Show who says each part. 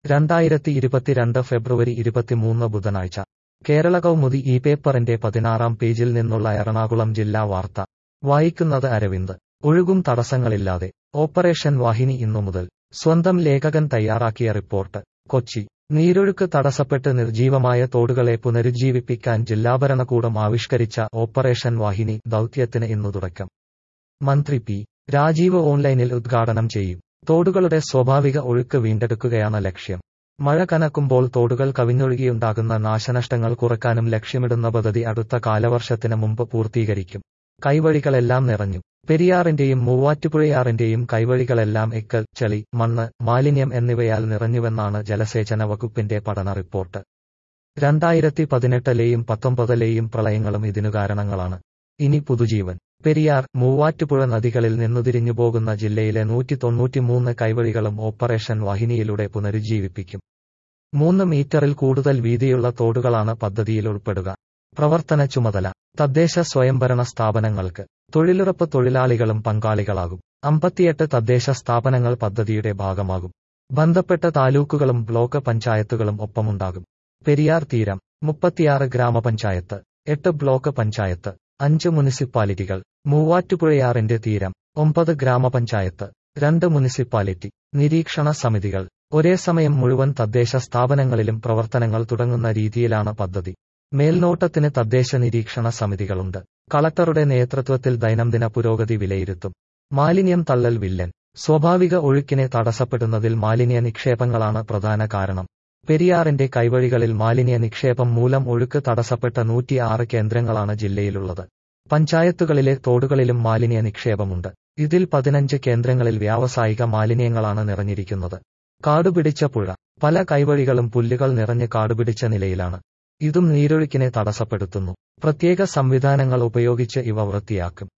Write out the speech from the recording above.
Speaker 1: രണ്ടായിരത്തി ഇരുപത്തിരണ്ട് ഫെബ്രുവരി ഇരുപത്തിമൂന്ന് ബുധനാഴ്ച കേരള കൗമുദി ഈ പേപ്പറിന്റെ പതിനാറാം പേജിൽ നിന്നുള്ള എറണാകുളം ജില്ലാ വാർത്ത വായിക്കുന്നത് അരവിന്ദ് ഒഴുകും തടസ്സങ്ങളില്ലാതെ ഓപ്പറേഷൻ വാഹിനി ഇന്നു മുതൽ സ്വന്തം ലേഖകൻ തയ്യാറാക്കിയ റിപ്പോർട്ട് കൊച്ചി നീരൊഴുക്ക് തടസ്സപ്പെട്ട് നിർജീവമായ തോടുകളെ പുനരുജ്ജീവിപ്പിക്കാൻ ജില്ലാ ഭരണകൂടം ആവിഷ്കരിച്ച ഓപ്പറേഷൻ വാഹിനി ദൗത്യത്തിന് ഇന്നു തുടക്കം മന്ത്രി പി രാജീവ് ഓൺലൈനിൽ ഉദ്ഘാടനം ചെയ്യും തോടുകളുടെ സ്വാഭാവിക ഒഴുക്ക് വീണ്ടെടുക്കുകയാണ് ലക്ഷ്യം മഴ കനക്കുമ്പോൾ തോടുകൾ കവിഞ്ഞൊഴുകിയുണ്ടാകുന്ന നാശനഷ്ടങ്ങൾ കുറക്കാനും ലക്ഷ്യമിടുന്ന പദ്ധതി അടുത്ത കാലവർഷത്തിന് മുമ്പ് പൂർത്തീകരിക്കും കൈവഴികളെല്ലാം നിറഞ്ഞു പെരിയാറിന്റെയും മൂവാറ്റുപുഴയാറിന്റെയും കൈവഴികളെല്ലാം എക്കൽ ചെളി മണ്ണ് മാലിന്യം എന്നിവയാൽ നിറഞ്ഞുവെന്നാണ് ജലസേചന വകുപ്പിന്റെ പഠന റിപ്പോർട്ട് രണ്ടായിരത്തി പതിനെട്ടിലെയും പത്തൊമ്പതിലെയും പ്രളയങ്ങളും ഇതിനു കാരണങ്ങളാണ് ഇനി പുതുജീവൻ പെരിയാർ മൂവാറ്റുപുഴ നദികളിൽ നിന്നുതിരിഞ്ഞു പോകുന്ന ജില്ലയിലെ നൂറ്റി തൊണ്ണൂറ്റിമൂന്ന് കൈവഴികളും ഓപ്പറേഷൻ വാഹിനിയിലൂടെ പുനരുജ്ജീവിപ്പിക്കും മൂന്ന് മീറ്ററിൽ കൂടുതൽ വീതിയുള്ള തോടുകളാണ് പദ്ധതിയിൽ ഉൾപ്പെടുക പ്രവർത്തന ചുമതല തദ്ദേശ സ്വയംഭരണ സ്ഥാപനങ്ങൾക്ക് തൊഴിലുറപ്പ് തൊഴിലാളികളും പങ്കാളികളാകും അമ്പത്തിയെട്ട് തദ്ദേശ സ്ഥാപനങ്ങൾ പദ്ധതിയുടെ ഭാഗമാകും ബന്ധപ്പെട്ട താലൂക്കുകളും ബ്ലോക്ക് പഞ്ചായത്തുകളും ഒപ്പമുണ്ടാകും പെരിയാർ തീരം മുപ്പത്തിയാറ് ഗ്രാമപഞ്ചായത്ത് എട്ട് ബ്ലോക്ക് പഞ്ചായത്ത് അഞ്ച് മുനിസിപ്പാലിറ്റികൾ മൂവാറ്റുപുഴയാറിന്റെ തീരം ഒമ്പത് ഗ്രാമപഞ്ചായത്ത് രണ്ട് മുനിസിപ്പാലിറ്റി നിരീക്ഷണ സമിതികൾ ഒരേ സമയം മുഴുവൻ തദ്ദേശ സ്ഥാപനങ്ങളിലും പ്രവർത്തനങ്ങൾ തുടങ്ങുന്ന രീതിയിലാണ് പദ്ധതി മേൽനോട്ടത്തിന് തദ്ദേശ നിരീക്ഷണ സമിതികളുണ്ട് കളക്ടറുടെ നേതൃത്വത്തിൽ ദൈനംദിന പുരോഗതി വിലയിരുത്തും മാലിന്യം തള്ളൽ വില്ലൻ സ്വാഭാവിക ഒഴുക്കിനെ തടസ്സപ്പെടുന്നതിൽ മാലിന്യ നിക്ഷേപങ്ങളാണ് പ്രധാന കാരണം പെരിയാറിന്റെ കൈവഴികളിൽ മാലിന്യ നിക്ഷേപം മൂലം ഒഴുക്ക് തടസ്സപ്പെട്ട നൂറ്റിയാറ് കേന്ദ്രങ്ങളാണ് ജില്ലയിലുള്ളത് പഞ്ചായത്തുകളിലെ തോടുകളിലും മാലിന്യ നിക്ഷേപമുണ്ട് ഇതിൽ പതിനഞ്ച് കേന്ദ്രങ്ങളിൽ വ്യാവസായിക മാലിന്യങ്ങളാണ് നിറഞ്ഞിരിക്കുന്നത് കാടുപിടിച്ച പുഴ പല കൈവഴികളും പുല്ലുകൾ നിറഞ്ഞ് കാടുപിടിച്ച നിലയിലാണ് ഇതും നീരൊഴുക്കിനെ തടസ്സപ്പെടുത്തുന്നു പ്രത്യേക സംവിധാനങ്ങൾ ഉപയോഗിച്ച് ഇവ വൃത്തിയാക്കും